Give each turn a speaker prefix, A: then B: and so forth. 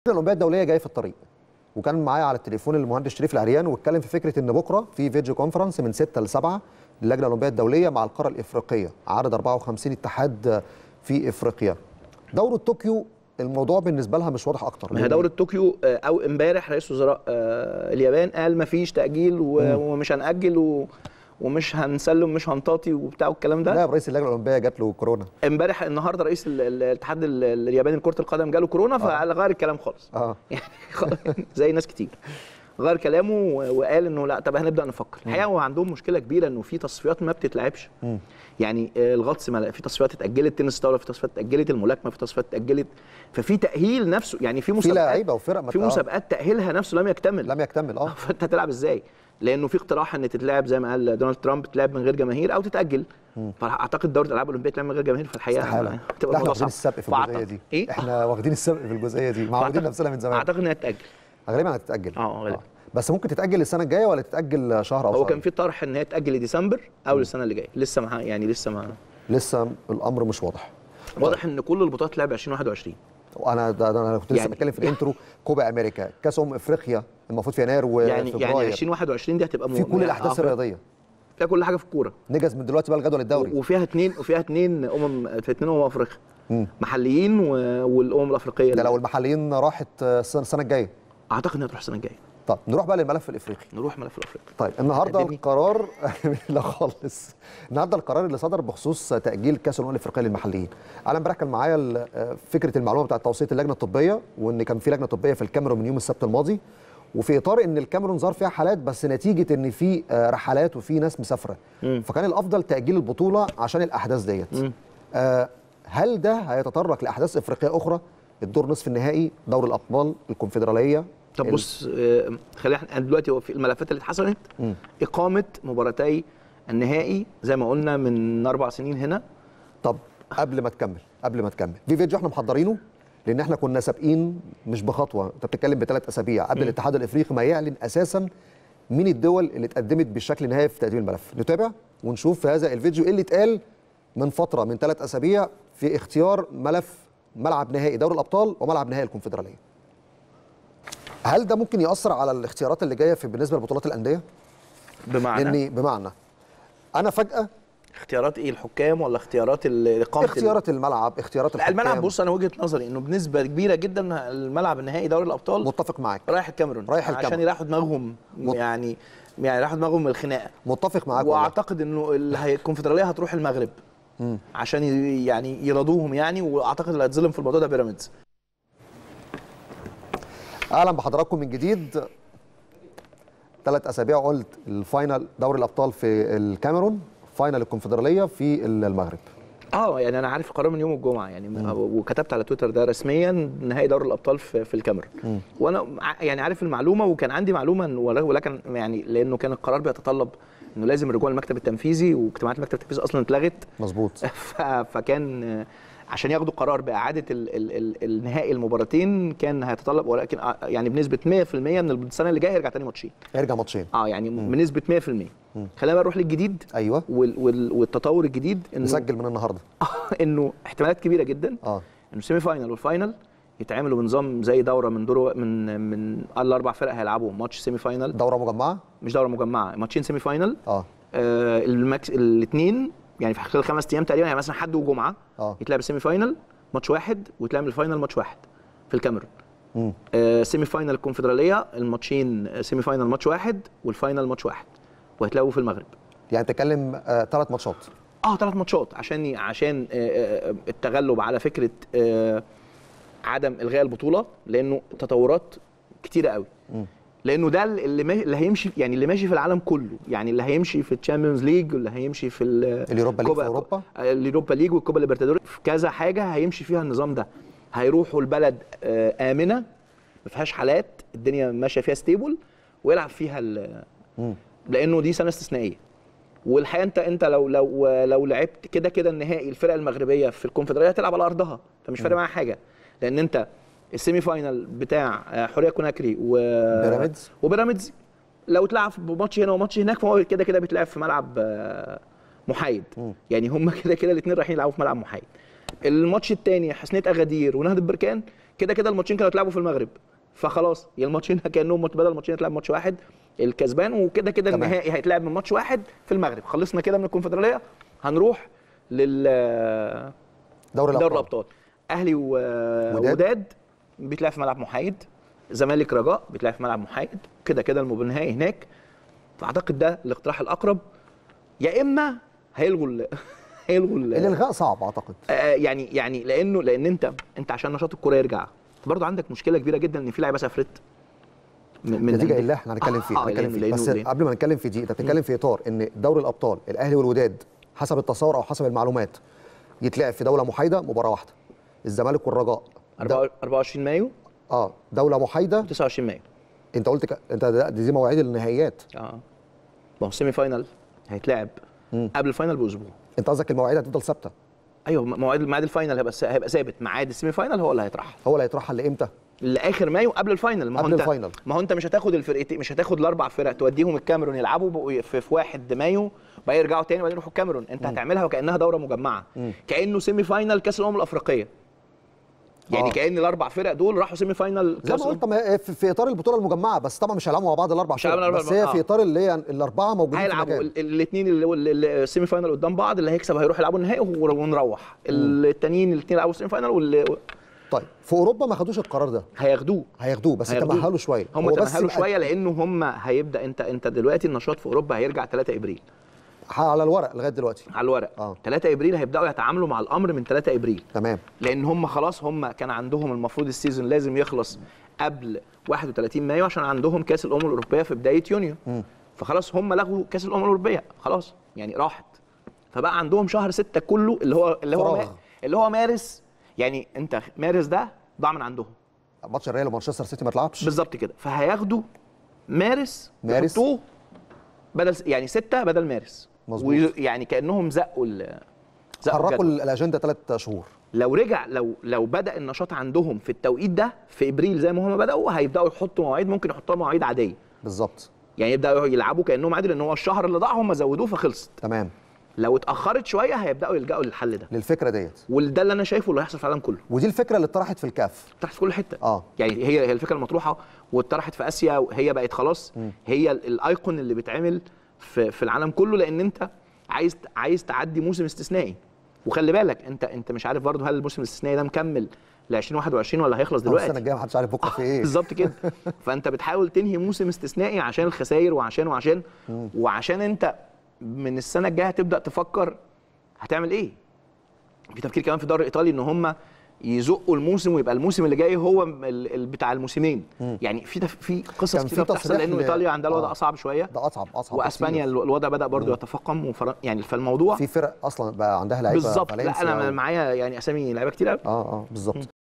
A: الاولمبيه الدوليه جاي في الطريق وكان معايا على التليفون المهندس شريف العريان واتكلم في فكره ان بكره في فيديو كونفرنس من 6 ل 7 للجنه الاولمبيه الدوليه مع القاره الافريقيه عدد 54 اتحاد في افريقيا دوره طوكيو الموضوع بالنسبه لها مش واضح اكتر
B: ما هي دوره طوكيو آه، او امبارح رئيس وزراء آه، اليابان قال ما فيش تاجيل و- ومش هنأجل و... ومش هنسلم مش هنطاطي وبتاع والكلام ده
A: لا رئيس اللجنه الاولمبيه جات له كورونا
B: امبارح النهارده رئيس ال- ال- الاتحاد ال- الياباني لكره القدم جاله كورونا فغير الكلام خالص
A: اه
B: يعني خلاص، زي ناس كتير غير كلامه و- وقال انه لا طب هنبدا نفكر الحقيقه هو عندهم مشكله كبيره انه في تصفيات ما بتتلعبش يعني آه، الغطس ما في تصفيات اتاجلت تنس طاوله في تصفيات اتاجلت الملاكمه في تصفيات اتاجلت ففي تاهيل نفسه يعني في
A: في
B: مسابقات
A: لعيبه وفرق ما
B: في
A: آه،
B: مسابقات تاهيلها نفسه لم يكتمل
A: لم يكتمل اه
B: فانت هتلعب ازاي؟ لانه في اقتراح ان تتلعب زي ما قال دونالد ترامب تلعب من غير جماهير او تتاجل فاعتقد دوره الالعاب الاولمبيه تلعب من غير جماهير فالحقيقه
A: استحاله
B: هتبقى
A: لا احنا
B: الموضوع
A: واخدين
B: صعب
A: السبق في
B: فأعتقد-
A: الجزئيه دي
B: ايه؟
A: احنا واخدين السبق في الجزئيه دي معودين
B: فأعتقد-
A: نفسنا من زمان
B: اعتقد انها تتاجل
A: غالبا هتتاجل
B: اه غالبا
A: بس ممكن تتاجل السنه الجايه ولا تتاجل شهر او
B: هو
A: شهرين؟
B: كان في طرح ان هي تاجل لديسمبر او للسنه اللي جايه لسه ما يعني لسه ما
A: لسه الامر مش واضح
B: واضح ان كل البطولات لعب 2021
A: وانا ده ده انا كنت لسه
B: يعني-
A: بتكلم في الانترو كوبا امريكا كاس امم افريقيا المفروض في يناير
B: يعني
A: وفبراير
B: يعني 2021 دي هتبقى
A: في
B: مو-
A: كل الاحداث
B: آه،
A: الرياضيه
B: فيها كل حاجه في الكوره
A: نجز من دلوقتي بقى الجدول الدوري
B: وفيها اثنين وفيها اثنين امم في اثنين امم افريقيا
A: مم.
B: محليين و... والامم الافريقيه
A: ده لو المحليين راحت السنه السنة الجايه
B: اعتقد انها تروح السنه الجايه
A: طب نروح بقى للملف الافريقي
B: نروح ملف الافريقي
A: طيب النهارده
B: قدمني.
A: القرار لا خالص النهارده القرار اللي صدر بخصوص تاجيل كاس الامم الافريقيه للمحليين انا امبارح كان معايا ال- فكره المعلومه بتاعه توصيه اللجنه الطبيه وان كان في لجنه طبيه في الكاميرون من يوم السبت الماضي وفي اطار ان الكاميرون ظهر فيها حالات بس نتيجه ان في آه، رحلات وفي ناس مسافره فكان الافضل تاجيل البطوله عشان الاحداث ديت آه، هل ده هيتطرق لاحداث افريقيه اخرى الدور نصف النهائي دوري الابطال الكونفدراليه
B: طب
A: ال-
B: بص آه، خلينا احنا دلوقتي هو في الملفات اللي اتحسنت اقامه مباراتي النهائي زي ما قلنا من اربع سنين هنا
A: طب قبل ما تكمل قبل ما تكمل في فيديو احنا محضرينه لان احنا كنا سابقين مش بخطوه انت بتتكلم بثلاث اسابيع قبل الاتحاد الافريقي ما يعلن اساسا مين الدول اللي اتقدمت بالشكل النهائي في تقديم الملف نتابع ونشوف في هذا الفيديو ايه اللي اتقال من فتره من ثلاث اسابيع في اختيار ملف ملعب نهائي دوري الابطال وملعب نهائي الكونفدراليه هل ده ممكن ياثر على الاختيارات اللي جايه في بالنسبه لبطولات الانديه
B: بمعنى
A: لاني بمعنى انا فجاه
B: اختيارات ايه الحكام ولا اختيارات ال- اقامه ال-
A: اختيارات الملعب اختيارات
B: لا الملعب
A: الحكام.
B: بص انا وجهه نظري انه بنسبه كبيره جدا الملعب النهائي دوري الابطال
A: متفق معاك
B: رايح الكاميرون
A: رايح
B: عشان
A: الكاميرون.
B: يريحوا دماغهم
A: مت-
B: يعني يعني يريحوا دماغهم من الخناقه
A: متفق معاك والله.
B: واعتقد انه اللي هي- الكونفدراليه هتروح المغرب عشان ي- يعني يرضوهم يعني واعتقد اللي هيتظلم في الموضوع ده بيراميدز
A: اهلا بحضراتكم من جديد ثلاث اسابيع قلت الفاينل دوري الابطال في الكاميرون فاينل الكونفدراليه في المغرب
B: اه يعني انا عارف القرار من يوم الجمعه يعني وكتبت على تويتر ده رسميا نهائي دوري الابطال في, في الكاميرون وانا ع- يعني عارف المعلومه وكان عندي معلومه إن- ول- ولكن يعني لانه كان القرار بيتطلب انه لازم الرجوع للمكتب التنفيذي واجتماعات المكتب التنفيذي اصلا اتلغت
A: مظبوط
B: ف- فكان آه، عشان ياخدوا قرار باعاده ال ال ال النهائي المباراتين كان هيتطلب ولكن آه، يعني بنسبه 100% من السنه اللي جايه هيرجع تاني ماتشين
A: يرجع ماتشين
B: اه يعني بنسبه 100% خلينا بقى نروح للجديد
A: ايوه
B: وال وال والتطور الجديد انه
A: نسجل من النهارده
B: انه احتمالات كبيره جدا
A: اه
B: انه سيمي فاينل والفاينل يتعملوا بنظام زي دوره من دور من من الاربع فرق هيلعبوا ماتش سيمي فاينل
A: دوره مجمعه
B: مش دوره مجمعه ماتشين سيمي فاينل
A: اه
B: آه المكس الاثنين يعني في خلال خمس ايام تقريبا يعني مثلا حد وجمعه
A: اه
B: يتلعب السيمي فاينل ماتش واحد ويتلعب الفاينل ماتش واحد في الكاميرون
A: مم.
B: آه سيمي فاينل الكونفدراليه الماتشين آه، سيمي فاينل ماتش واحد والفاينل ماتش واحد وهيتلعبوا في المغرب
A: يعني تتكلم ثلاث ماتشات
B: اه ثلاث ماتشات عشان عشان آه، آه، التغلب على فكره آه، عدم الغاء البطوله لانه تطورات كتيره قوي لانه ده اللي ما- اللي هيمشي يعني اللي ماشي في العالم كله يعني اللي هيمشي في الشامبيونز ليج واللي هيمشي في ال-
A: اليوروبا ليج في
B: كوبا-
A: أوروبا؟
B: آه، اليوروبا ليج والكوبا ليبرتادوري في كذا حاجه هيمشي فيها النظام ده هيروحوا البلد آه، امنه ما فيهاش حالات الدنيا ماشيه فيها ستيبل ويلعب فيها ال- لانه دي سنه استثنائيه والحقيقه انت انت لو لو لو لعبت كده كده النهائي الفرق المغربيه في الكونفدراليه هتلعب على ارضها فمش فارق معاها حاجه لان انت السيمي فاينل بتاع آه، حوريه كوناكري و
A: بيراميدز.
B: وبيراميدز لو اتلعب بماتش هنا وماتش هناك فهو كده كده بيتلعب في ملعب آه، محايد يعني هم كده كده الاثنين رايحين يلعبوا في ملعب محايد الماتش الثاني حسنيه اغادير ونهضه بركان كده كده الماتشين كانوا اتلعبوا في المغرب فخلاص يا الماتشين كانهم ماتش- بدل الماتشين يتلعب ماتش واحد الكسبان وكده كده
A: تمام.
B: النهائي هيتلعب من ماتش واحد في المغرب خلصنا كده من الكونفدراليه هنروح لل
A: دوري
B: دوري
A: الابطال
B: الابطال اهلي و...
A: وداد.
B: وداد بيتلعب في ملعب محايد زمالك رجاء بيتلعب في ملعب محايد كده كده النهائي هناك فاعتقد ده الاقتراح الاقرب يا اما هيلغوا ال... هيلغوا ال...
A: الالغاء صعب اعتقد
B: آه يعني يعني لانه لان انت انت عشان نشاط الكوره يرجع برضه عندك مشكله كبيره جدا ان في لعيبه سافرت من من
A: نتيجه
B: الأندية.
A: الا احنا هنتكلم فيه
B: آه،
A: هنتكلم
B: لأنه-
A: فيه بس
B: لأنه-
A: قبل ما نتكلم في دي انت بتتكلم في اطار ان دوري الابطال الاهلي والوداد حسب التصور او حسب المعلومات يتلعب في دوله محايده مباراه واحده الزمالك والرجاء ده
B: 24 مايو
A: اه دوله محايده
B: و29 مايو
A: انت قلت ك... انت ده- دي, دي مواعيد النهائيات
B: اه ما هو سيمي فاينال هيتلعب قبل الفاينل باسبوع
A: انت قصدك المواعيد هتفضل ثابته
B: ايوه مواعيد ميعاد الفاينل هيبقى هيبقى ثابت ميعاد السيمي فاينل هو اللي هيترحل
A: هو اللي هيترحل لامتى
B: لاخر مايو قبل الفاينل ما هو
A: قبل
B: انت
A: الفاينل.
B: ما هو انت مش هتاخد الفرقتين مش هتاخد الاربع فرق توديهم الكاميرون يلعبوا بقوا في, في 1 مايو بعدين يرجعوا تاني وبعدين يروحوا الكاميرون انت هتعملها وكانها دوره مجمعه كانه سيمي فاينل كاس الامم الافريقيه يعني
A: آه.
B: كان الاربع فرق دول راحوا سيمي فاينل
A: زي ما
B: كاس
A: قلت ما هي في, في اطار البطوله المجمعه بس طبعا مش هيلعبوا مع بعض الاربع
B: مش هيلعبوا
A: فرق
B: الأربع-
A: بس هي
B: آه.
A: في اطار اللي هي الاربعه موجودين في
B: هيلعبوا
A: مكان
B: الاثنين اللي هو ال- السيمي فاينل قدام بعض اللي هيكسب هيروح يلعبوا النهائي ور- ونروح التانيين الاثنين يلعبوا السيمي فاينل واللي
A: طيب في اوروبا ما خدوش القرار ده
B: هياخدوه
A: هياخدوه بس
B: هياخدوه.
A: تمهلوا شويه
B: هم
A: هو بس
B: تمهلوا
A: يبقى
B: شويه لانه هم هيبدا انت انت دلوقتي النشاط في اوروبا هيرجع 3 ابريل
A: على الورق لغايه دلوقتي
B: على الورق
A: آه.
B: 3 ابريل هيبداوا يتعاملوا مع الامر من 3 ابريل
A: تمام
B: لان هم خلاص هم كان عندهم المفروض السيزون لازم يخلص قبل 31 مايو عشان عندهم كاس الامم الاوروبيه في بدايه يونيو فخلاص هم لغوا كاس الامم الاوروبيه خلاص يعني راحت فبقى عندهم شهر 6 كله اللي هو اللي هو
A: فراغ.
B: ما اللي هو مارس يعني انت مارس ده ضاع من عندهم
A: ماتش الريال ومانشستر سيتي ما اتلعبش
B: بالظبط كده فهياخدوا مارس
A: مارس.
B: يحطوه بدل يعني ستة بدل مارس
A: مظبوط.
B: وي- يعني كانهم زقوا ال زقوا
A: حركوا
B: الجدول.
A: الاجنده ثلاث شهور
B: لو رجع لو لو بدا النشاط عندهم في التوقيت ده في ابريل زي ما هم بداوا هيبداوا يحطوا مواعيد ممكن يحطوها مواعيد عاديه
A: بالظبط
B: يعني يبداوا يلعبوا كانهم عادي لان هو الشهر اللي ضاع هم زودوه فخلصت
A: تمام
B: لو اتاخرت شويه هيبداوا يلجأوا للحل ده
A: للفكره ديت
B: وده اللي انا شايفه اللي هيحصل في العالم كله
A: ودي الفكره اللي اتطرحت في الكاف
B: تحت في كل حته
A: اه
B: يعني هي هي الفكره المطروحه واتطرحت في اسيا وهي بقت خلاص هي ال- الايقون اللي بيتعمل في في العالم كله لان انت عايز عايز تعدي موسم استثنائي وخلي بالك انت انت مش عارف برضه هل الموسم الاستثنائي ده مكمل ل 2021 ولا هيخلص
A: السنه
B: دلوقتي
A: الجايه محدش عارف بكره في ايه
B: بالظبط كده فانت بتحاول تنهي موسم استثنائي عشان الخسائر وعشان وعشان وعشان انت من السنه الجايه هتبدا تفكر هتعمل ايه في تفكير كمان في الدوري الايطالي ان هم يزقوا الموسم ويبقى الموسم اللي جاي هو ال- ال- بتاع الموسمين يعني في تف- في قصص
A: كان في
B: كتير بتحصل
A: تصريح
B: لانه
A: ل-
B: ايطاليا عندها الوضع
A: آه.
B: اصعب شويه
A: ده اصعب اصعب
B: واسبانيا
A: بكتير.
B: الوضع بدا برضه يتفاقم وفر... يعني فالموضوع
A: في فرق اصلا بقى عندها لعيبه
B: بالظبط لا
A: فالنسيا
B: انا
A: و-
B: معايا يعني اسامي لعيبه كتير قوي
A: اه اه بالظبط